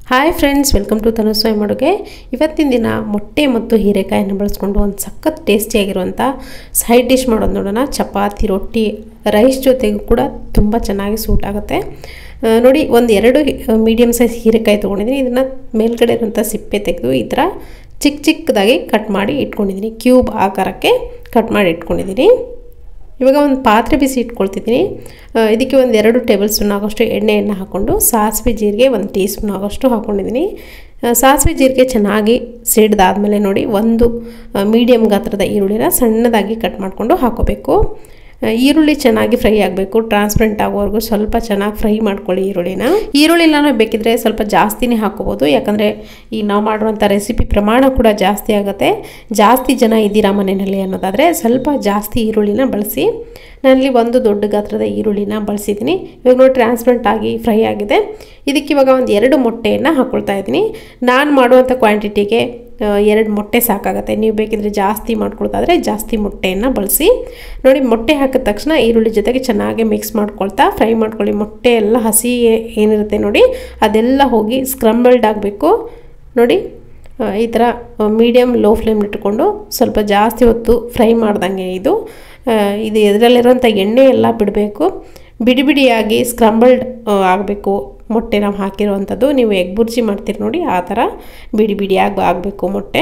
hi friends welcome to ತನುಸ್ವಾಯಿ ಮಾಡುಗೆ ಇವತ್ತಿನ ದಿನ ಮೊಟ್ಟೆ ಮತ್ತು ಹೀರೆಕಾಯಿನ ಬಳಸ್ಕೊಂಡು ಒಂದು ಸಖತ್ ಟೇಸ್ಟಿಯಾಗಿರುವಂಥ ಸೈಡ್ ಡಿಶ್ ಮಾಡೋದು ನೋಡೋಣ ಚಪಾತಿ ರೊಟ್ಟಿ ರೈಸ್ ಜೊತೆಗೂ ಕೂಡ ತುಂಬ ಚೆನ್ನಾಗಿ ಸೂಟ್ ಆಗುತ್ತೆ ಆ, ನೋಡಿ ಒಂದು ಎರಡು ಮೀಡಿಯಮ್ ಸೈಜ್ ಹೀರೆಕಾಯಿ ತೊಗೊಂಡಿದ್ದೀನಿ ಇದನ್ನು ಮೇಲ್ಗಡೆ ಇರುವಂಥ ಸಿಪ್ಪೆ ತೆಗೆದು ಈ ಥರ ಚಿಕ್ಕ ಚಿಕ್ಕದಾಗಿ ಕಟ್ ಮಾಡಿ ಇಟ್ಕೊಂಡಿದ್ದೀನಿ ಕ್ಯೂಬ್ ಆಕಾರಕ್ಕೆ ಕಟ್ ಮಾಡಿ ಇಟ್ಕೊಂಡಿದ್ದೀನಿ ಇವಾಗ ಒಂದು ಪಾತ್ರೆ ಬಿಸಿ ಇಟ್ಕೊಳ್ತಿದ್ದೀನಿ ಆ, ಇದಕ್ಕೆ ಒಂದು ಎರಡು ಟೇಬಲ್ ಸ್ಪೂನ್ ಆಗೋಷ್ಟು ಎಣ್ಣೆಯನ್ನು ಹಾಕ್ಕೊಂಡು ಸಾಸಿವೆ ಜೀರಿಗೆ ಒಂದು ಟೀ ಸ್ಪೂನ್ ಆಗೋಷ್ಟು ಹಾಕ್ಕೊಂಡಿದ್ದೀನಿ ಆ, ಸಾಸಿವೆ ಜೀರಿಗೆ ಚೆನ್ನಾಗಿ ಸಿಡ್ದಾದ್ಮೇಲೆ ನೋಡಿ ಒಂದು ಮೀಡಿಯಮ್ ಗಾತ್ರದ ಈರುಳ್ಳಿನ ಸಣ್ಣದಾಗಿ ಕಟ್ ಮಾಡಿಕೊಂಡು ಹಾಕೋಬೇಕು ಆ, ಈರುಳ್ಳಿ ಚೆನ್ನಾಗಿ ಫ್ರೈ ಆಗಬೇಕು ಟ್ರಾನ್ಸ್ಪರೆಂಟ್ ಆಗೋವರೆಗೂ ಸ್ವಲ್ಪ ಚೆನ್ನಾಗಿ ಫ್ರೈ ಮಾಡ್ಕೊಳ್ಳಿ ಈರುಳ್ಳಿನ ಈರುಳ್ಳಿನ ಬೇಕಿದ್ರೆ ಸ್ವಲ್ಪ ಜಾಸ್ತಿನೇ ಹಾಕೋಬೋದು ಯಾಕಂದರೆ ಈ ನಾವು ಮಾಡುವಂಥ ರೆಸಿಪಿ ಪ್ರಮಾಣ ಕೂಡ ಜಾಸ್ತಿ ಆಗುತ್ತೆ ಜಾಸ್ತಿ ಜನ ಇದ್ದೀರಾ ಮನೆಯಲ್ಲಿ ಅನ್ನೋದಾದರೆ ಸ್ವಲ್ಪ ಜಾಸ್ತಿ ಈರುಳ್ಳಿನ ಬಳಸಿ ನಾನಲ್ಲಿ ಒಂದು ದೊಡ್ಡ ಗಾತ್ರದ ಈರುಳ್ಳಿನ ಬಳಸಿದ್ದೀನಿ ಇವಾಗ ನೋಡಿ ಟ್ರಾನ್ಸ್ಪರೆಂಟ್ ಆಗಿ ಫ್ರೈ ಆಗಿದೆ ಇದಕ್ಕೆ ಇವಾಗ ಒಂದು ಎರಡು ಮೊಟ್ಟೆಯನ್ನು ಹಾಕ್ಕೊಳ್ತಾ ಇದ್ದೀನಿ ನಾನು ಮಾಡುವಂಥ ಕ್ವಾಂಟಿಟಿಗೆ ಎರಡು ಮೊಟ್ಟೆ ಸಾಕಾಗುತ್ತೆ ನೀವು ಬೇಕಿದ್ರೆ ಜಾಸ್ತಿ ಮಾಡ್ಕೊಳ್ತಾದ್ರೆ ಜಾಸ್ತಿ ಮೊಟ್ಟೆಯನ್ನು ಬಳಸಿ ನೋಡಿ ಮೊಟ್ಟೆ ಹಾಕಿದ ತಕ್ಷಣ ಈರುಳ್ಳಿ ಜೊತೆಗೆ ಚೆನ್ನಾಗಿ ಮಿಕ್ಸ್ ಮಾಡ್ಕೊಳ್ತಾ ಫ್ರೈ ಮಾಡ್ಕೊಳ್ಳಿ ಮೊಟ್ಟೆ ಎಲ್ಲ ಹಸಿ ಏ- ಏನಿರುತ್ತೆ ನೋಡಿ ಅದೆಲ್ಲ ಹೋಗಿ ಸ್ಕ್ರಂಬಲ್ಡ್ ಆಗಬೇಕು ನೋಡಿ ಆ, ಈ ಥರ ಮೀಡಿಯಮ್ ಲೋ ಫ್ಲೇಮ್ ಇಟ್ಕೊಂಡು ಸ್ವಲ್ಪ ಜಾಸ್ತಿ ಹೊತ್ತು ಫ್ರೈ ಮಾಡ್ದಂಗೆ ಇದು ಆ, ಇದು ಇದರಲ್ಲಿರುವಂಥ ಎಣ್ಣೆ ಎಲ್ಲ ಬಿಡಬೇಕು ಬಿಡಿ ಬಿಡಿಯಾಗಿ ಸ್ಕ್ರಂಬಲ್ಡ್ ಆಗಬೇಕು ಮೊಟ್ಟೆ ನಾವು ಹಾಕಿರುವಂಥದ್ದು ನೀವು ಎಗ್ ಬುರ್ಜಿ ಮಾಡ್ತೀರಿ ನೋಡಿ ಆ ಥರ ಬಿಡಿ ಬಿಡಿಯಾಗಿ ಆಗಬೇಕು ಮೊಟ್ಟೆ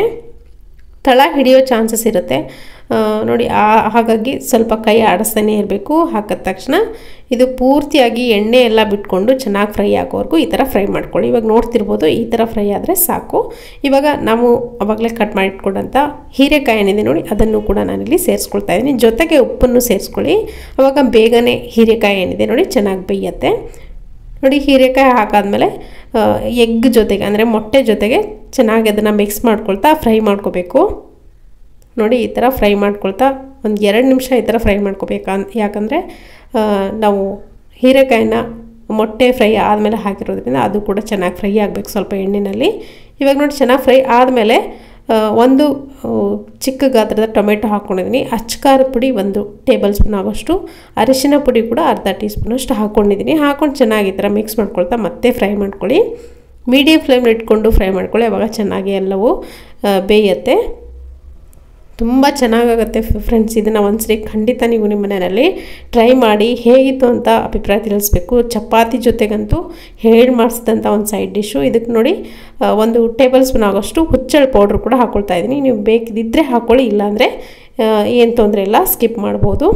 ತಳ ಹಿಡಿಯೋ ಚಾನ್ಸಸ್ ಇರುತ್ತೆ ಆ, ನೋಡಿ ಆ ಹಾಗಾಗಿ ಸ್ವಲ್ಪ ಕೈ ಆಡಿಸ್ತಾನೆ ಇರಬೇಕು ಹಾಕಿದ ತಕ್ಷಣ ಇದು ಪೂರ್ತಿಯಾಗಿ ಎಣ್ಣೆ ಎಲ್ಲ ಬಿಟ್ಕೊಂಡು ಚೆನ್ನಾಗಿ ಫ್ರೈ ಆಗೋವರೆಗೂ ಈ ಥರ ಫ್ರೈ ಮಾಡ್ಕೊಳ್ಳಿ ಇವಾಗ ನೋಡ್ತಿರ್ಬೋದು ಈ ಥರ ಫ್ರೈ ಆದರೆ ಸಾಕು ಇವಾಗ ನಾವು ಅವಾಗಲೇ ಕಟ್ ಮಾಡಿ ಇಟ್ಕೊಂಡಂಥ ಹೀರೆಕಾಯಿ ಏನಿದೆ ನೋಡಿ ಅದನ್ನು ಕೂಡ ನಾನಿಲ್ಲಿ ಸೇರಿಸ್ಕೊಳ್ತಾ ಇದ್ದೀನಿ ಜೊತೆಗೆ ಉಪ್ಪನ್ನು ಸೇರಿಸ್ಕೊಳ್ಳಿ ಅವಾಗ ಬೇಗನೆ ಹೀರೆಕಾಯಿ ಏನಿದೆ ನೋಡಿ ಚೆನ್ನಾಗಿ ಬೇಯುತ್ತೆ ನೋಡಿ ಹೀರೆಕಾಯಿ ಹಾಕಾದ್ಮೇಲೆ ಎಗ್ ಜೊತೆಗೆ ಅಂದರೆ ಮೊಟ್ಟೆ ಜೊತೆಗೆ ಚೆನ್ನಾಗಿ ಅದನ್ನು ಮಿಕ್ಸ್ ಮಾಡ್ಕೊಳ್ತಾ ಫ್ರೈ ಮಾಡ್ಕೋಬೇಕು ನೋಡಿ ಈ ಥರ ಫ್ರೈ ಮಾಡ್ಕೊಳ್ತಾ ಒಂದು ಎರಡು ನಿಮಿಷ ಈ ಥರ ಫ್ರೈ ಮಾಡ್ಕೋಬೇಕು ಅನ್ ಯಾಕಂದರೆ ಆ, ನಾವು ಹೀರೆಕಾಯಿನ ಮೊಟ್ಟೆ ಫ್ರೈ ಆದಮೇಲೆ ಹಾಕಿರೋದ್ರಿಂದ ಅದು ಕೂಡ ಚೆನ್ನಾಗಿ ಫ್ರೈ ಆಗಬೇಕು ಸ್ವಲ್ಪ ಎಣ್ಣೆಯಲ್ಲಿ ಇವಾಗ ನೋಡಿ ಚೆನ್ನಾಗಿ ಫ್ರೈ ಆದಮೇಲೆ ಒಂದು ಆ, ಚಿಕ್ಕ ಗಾತ್ರದ ಟೊಮೆಟೊ ಹಾಕ್ಕೊಂಡಿದ್ದೀನಿ ಅಚ್ಕಾರದ ಪುಡಿ ಒಂದು ಟೇಬಲ್ ಸ್ಪೂನ್ ಆಗೋಷ್ಟು ಅರಿಶಿನ ಪುಡಿ ಕೂಡ ಅರ್ಧ ಟೀ ಸ್ಪೂನಷ್ಟು ಹಾಕ್ಕೊಂಡಿದ್ದೀನಿ ಹಾಕ್ಕೊಂಡು ಚೆನ್ನಾಗಿ ಈ ಥರ ಮಿಕ್ಸ್ ಮಾಡ್ಕೊಳ್ತಾ ಮತ್ತೆ ಫ್ರೈ ಮಾಡ್ಕೊಳ್ಳಿ ಮೀಡಿಯಮ್ ಫ್ಲೇಮ್ ಇಟ್ಕೊಂಡು ಫ್ರೈ ಮಾಡ್ಕೊಳ್ಳಿ ಅವಾಗ ಚೆನ್ನಾಗಿ ಎಲ್ಲವೂ ಆ, ಬೇಯುತ್ತೆ ತುಂಬ ಚೆನ್ನಾಗಾಗುತ್ತೆ ಫ್ರೆಂಡ್ಸ್ ಇದನ್ನು ಒಂದ್ಸರಿ ಖಂಡಿತ ನೀವು ನಿಮ್ಮ ಮನೆಯಲ್ಲಿ ಟ್ರೈ ಮಾಡಿ ಹೇಗಿತ್ತು ಅಂತ ಅಭಿಪ್ರಾಯ ತಿಳಿಸ್ಬೇಕು ಚಪಾತಿ ಜೊತೆಗಂತೂ ಹೇಳಿ ಮಾಡಿಸಿದಂಥ ಒಂದು ಸೈಡ್ ಡಿಶ್ಶು ಇದಕ್ಕೆ ನೋಡಿ ಆ, ಒಂದು ಟೇಬಲ್ ಸ್ಪೂನ್ ಆಗೋಷ್ಟು ಹುಚ್ಚಳು ಪೌಡ್ರ್ ಕೂಡ ಹಾಕ್ಕೊಳ್ತಾ ಇದ್ದೀನಿ ನೀವು ಬೇಕಿದ್ದರೆ ಹಾಕ್ಕೊಳ್ಳಿ ಇಲ್ಲಾಂದರೆ ಏನು ತೊಂದರೆ ಇಲ್ಲ ಸ್ಕಿಪ್ ಮಾಡ್ಬೋದು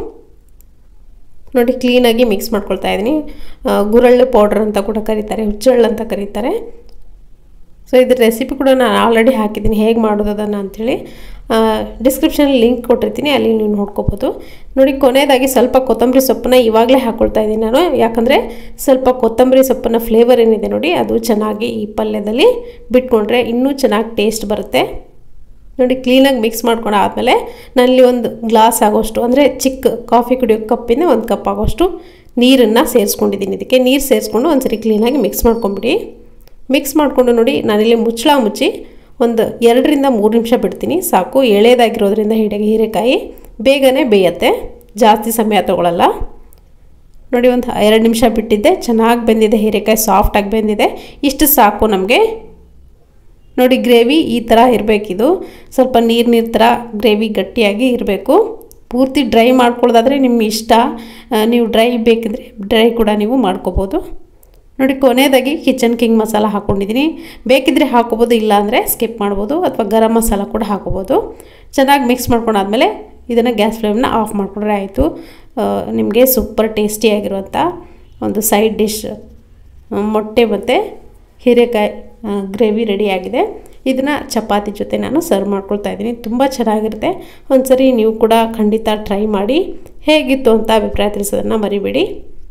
ನೋಡಿ ಕ್ಲೀನಾಗಿ ಮಿಕ್ಸ್ ಮಾಡ್ಕೊಳ್ತಾ ಇದ್ದೀನಿ ಆ, ಗುರಳ್ಳು ಪೌಡ್ರ್ ಅಂತ ಕೂಡ ಕರೀತಾರೆ ಹುಚ್ಚಳ್ಳು ಅಂತ ಕರೀತಾರೆ ಸೊ ಇದ್ರ ರೆಸಿಪಿ ಕೂಡ ನಾನು ಆಲ್ರೆಡಿ ಹಾಕಿದ್ದೀನಿ ಹೇಗೆ ಮಾಡೋದು ಅದನ್ನು ಅಂಥೇಳಿ ಡಿಸ್ಕ್ರಿಪ್ಷನಲ್ಲಿ ಲಿಂಕ್ ಕೊಟ್ಟಿರ್ತೀನಿ ಅಲ್ಲಿ ನೀವು ನೋಡ್ಕೋಬೋದು ನೋಡಿ ಕೊನೆಯದಾಗಿ ಸ್ವಲ್ಪ ಕೊತ್ತಂಬರಿ ಸೊಪ್ಪನ್ನ ಇವಾಗಲೇ ಹಾಕ್ಕೊಳ್ತಾ ಇದ್ದೀನಿ ನಾನು ಯಾಕಂದರೆ ಸ್ವಲ್ಪ ಕೊತ್ತಂಬರಿ ಸೊಪ್ಪಿನ ಫ್ಲೇವರ್ ಏನಿದೆ ನೋಡಿ ಅದು ಚೆನ್ನಾಗಿ ಈ ಪಲ್ಯದಲ್ಲಿ ಬಿಟ್ಕೊಂಡ್ರೆ ಇನ್ನೂ ಚೆನ್ನಾಗಿ ಟೇಸ್ಟ್ ಬರುತ್ತೆ ನೋಡಿ ಕ್ಲೀನಾಗಿ ಮಿಕ್ಸ್ ಮಾಡ್ಕೊಂಡು ಆದಮೇಲೆ ನಾನಲ್ಲಿ ಒಂದು ಗ್ಲಾಸ್ ಆಗೋಷ್ಟು ಅಂದರೆ ಚಿಕ್ಕ ಕಾಫಿ ಕುಡಿಯೋ ಕಪ್ಪಿಂದ ಒಂದು ಕಪ್ ಆಗೋಷ್ಟು ನೀರನ್ನು ಸೇರಿಸ್ಕೊಂಡಿದ್ದೀನಿ ಇದಕ್ಕೆ ನೀರು ಸೇರಿಸ್ಕೊಂಡು ಒಂದ್ಸರಿ ಕ್ಲೀನಾಗಿ ಮಿಕ್ಸ್ ಮಾಡ್ಕೊಂಬಿಡಿ ಮಿಕ್ಸ್ ಮಾಡಿಕೊಂಡು ನೋಡಿ ನಾನಿಲ್ಲಿ ಮುಚ್ಚಳ ಮುಚ್ಚಿ ಒಂದು ಎರಡರಿಂದ ಮೂರು ನಿಮಿಷ ಬಿಡ್ತೀನಿ ಸಾಕು ಎಳೆದಾಗಿರೋದ್ರಿಂದ ಹಿಡಿಗೆ ಹೀರೆಕಾಯಿ ಬೇಗನೆ ಬೇಯತ್ತೆ ಜಾಸ್ತಿ ಸಮಯ ತಗೊಳ್ಳಲ್ಲ ನೋಡಿ ಒಂದು ಎರಡು ನಿಮಿಷ ಬಿಟ್ಟಿದ್ದೆ ಚೆನ್ನಾಗಿ ಬೆಂದಿದೆ ಹೀರೆಕಾಯಿ ಸಾಫ್ಟಾಗಿ ಬೆಂದಿದೆ ಇಷ್ಟು ಸಾಕು ನಮಗೆ ನೋಡಿ ಗ್ರೇವಿ ಈ ಥರ ಇರಬೇಕಿದು ಸ್ವಲ್ಪ ನೀರು ನೀರು ಥರ ಗ್ರೇವಿ ಗಟ್ಟಿಯಾಗಿ ಇರಬೇಕು ಪೂರ್ತಿ ಡ್ರೈ ಮಾಡ್ಕೊಳ್ಳೋದಾದರೆ ನಿಮ್ಮ ಇಷ್ಟ ಆ, ನೀವು ಡ್ರೈ ಬೇಕಿದ್ರೆ ಡ್ರೈ ಕೂಡ ನೀವು ಮಾಡ್ಕೋಬೋದು ನೋಡಿ ಕೊನೆಯದಾಗಿ ಕಿಚನ್ ಕಿಂಗ್ ಮಸಾಲ ಹಾಕ್ಕೊಂಡಿದ್ದೀನಿ ಬೇಕಿದ್ರೆ ಹಾಕೋಬೋದು ಇಲ್ಲಾಂದರೆ ಸ್ಕಿಪ್ ಮಾಡ್ಬೋದು ಅಥವಾ ಗರಂ ಮಸಾಲ ಕೂಡ ಹಾಕೋಬೋದು ಚೆನ್ನಾಗಿ ಮಿಕ್ಸ್ ಮಾಡ್ಕೊಂಡಾದ್ಮೇಲೆ ಇದನ್ನು ಗ್ಯಾಸ್ ಫ್ಲೇಮ್ನ ಆಫ್ ಮಾಡಿಕೊಂಡ್ರೆ ಆಯಿತು ನಿಮಗೆ ಸೂಪರ್ ಟೇಸ್ಟಿಯಾಗಿರುವಂಥ ಒಂದು ಸೈಡ್ ಡಿಶ್ ಮೊಟ್ಟೆ ಮತ್ತು ಹೀರೆಕಾಯಿ ಗ್ರೇವಿ ರೆಡಿಯಾಗಿದೆ ಇದನ್ನು ಚಪಾತಿ ಜೊತೆ ನಾನು ಸರ್ವ್ ಮಾಡ್ಕೊಳ್ತಾ ಇದ್ದೀನಿ ತುಂಬ ಚೆನ್ನಾಗಿರುತ್ತೆ ಒಂದ್ಸರಿ ನೀವು ಕೂಡ ಖಂಡಿತ ಟ್ರೈ ಮಾಡಿ ಹೇಗಿತ್ತು ಅಂತ ಅಭಿಪ್ರಾಯ ತಿಳಿಸೋದನ್ನು ಮರಿಬೇಡಿ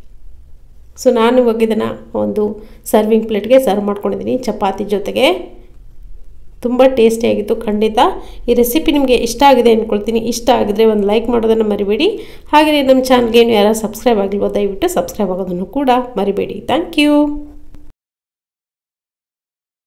ಸೊ ನಾನು ಇವಾಗ ಇದನ್ನು ಒಂದು ಸರ್ವಿಂಗ್ ಪ್ಲೇಟ್ಗೆ ಸರ್ವ್ ಮಾಡ್ಕೊಂಡಿದ್ದೀನಿ ಚಪಾತಿ ಜೊತೆಗೆ ತುಂಬ ಟೇಸ್ಟಿಯಾಗಿತ್ತು ಖಂಡಿತ ಈ ರೆಸಿಪಿ ನಿಮಗೆ ಇಷ್ಟ ಆಗಿದೆ ಅಂದ್ಕೊಳ್ತೀನಿ ಇಷ್ಟ ಆಗಿದ್ರೆ ಒಂದು ಲೈಕ್ ಮಾಡೋದನ್ನು ಮರಿಬೇಡಿ ಹಾಗೆಯೇ ನಮ್ಮ ಚಾನಲ್ಗೆ ನೀವು ಯಾರು ಸಬ್ಸ್ಕ್ರೈಬ್ ಆಗಿಲ್ವೋ ದಯವಿಟ್ಟು ಸಬ್ಸ್ಕ್ರೈಬ್ ಆಗೋದನ್ನು ಕೂಡ ಮರಿಬೇಡಿ ಥ್ಯಾಂಕ್ ಯು